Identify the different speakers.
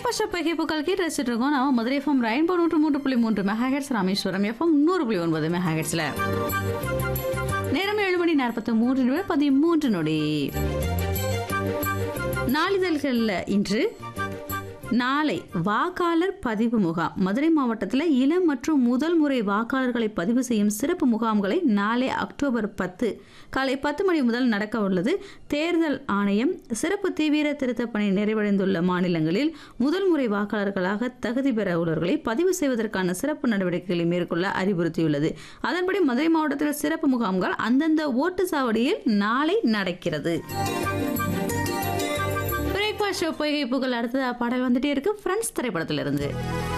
Speaker 1: breakfast பகிர்ப்புகள் கேட்டு ரசிச்சுட்டு இருக்கோம் நம்ம மதுரை எஃப்எம் ரெயின்போ நூற்று மூன்று புள்ளி மூன்று மெகாஹெட்ஸ் ராமேஸ்வரம் எஃப்எம் நூறு புள்ளி ஒன்பது மெகாஹெட்ஸ்ல நேரம் ஏழு மணி நாற்பத்தி மூன்று நிமிடம் பதிமூன்று நொடி நாளிதழ்களில் இன்று நாளை வாக்காளர் பதிவு முகாம் மதுரை மாவட்டத்தில் இளம் மற்றும் முதல் முறை வாக்காளர்களை பதிவு செய்யும் சிறப்பு முகாம்களை நாளை அக்டோபர் பத்து காலை பத்து மணி முதல் நடக்க உள்ளது தேர்தல் ஆணையம் சிறப்பு தீவிர திருத்தப் பணி நிறைவடைந்துள்ள மாநிலங்களில் முதல் முறை வாக்காளர்களாக தகுதி பெற உள்ளவர்களை பதிவு செய்வதற்கான சிறப்பு நடவடிக்கைகளை மேற்கொள்ள அறிவுறுத்தியுள்ளது அதன்படி மதுரை மாவட்டத்தில் சிறப்பு முகாம்கள் அந்தந்த ஓட்டு சாவடியில் நாளை நடக்கிறது பிரேக்ஃபாஸ்ட் ஷோ பொய்கை புகழ் அடுத்ததா பாடல் வந்துட்டே இருக்கு ஃப்ரெண்ட்ஸ் திரைப்படத்திலிருந்து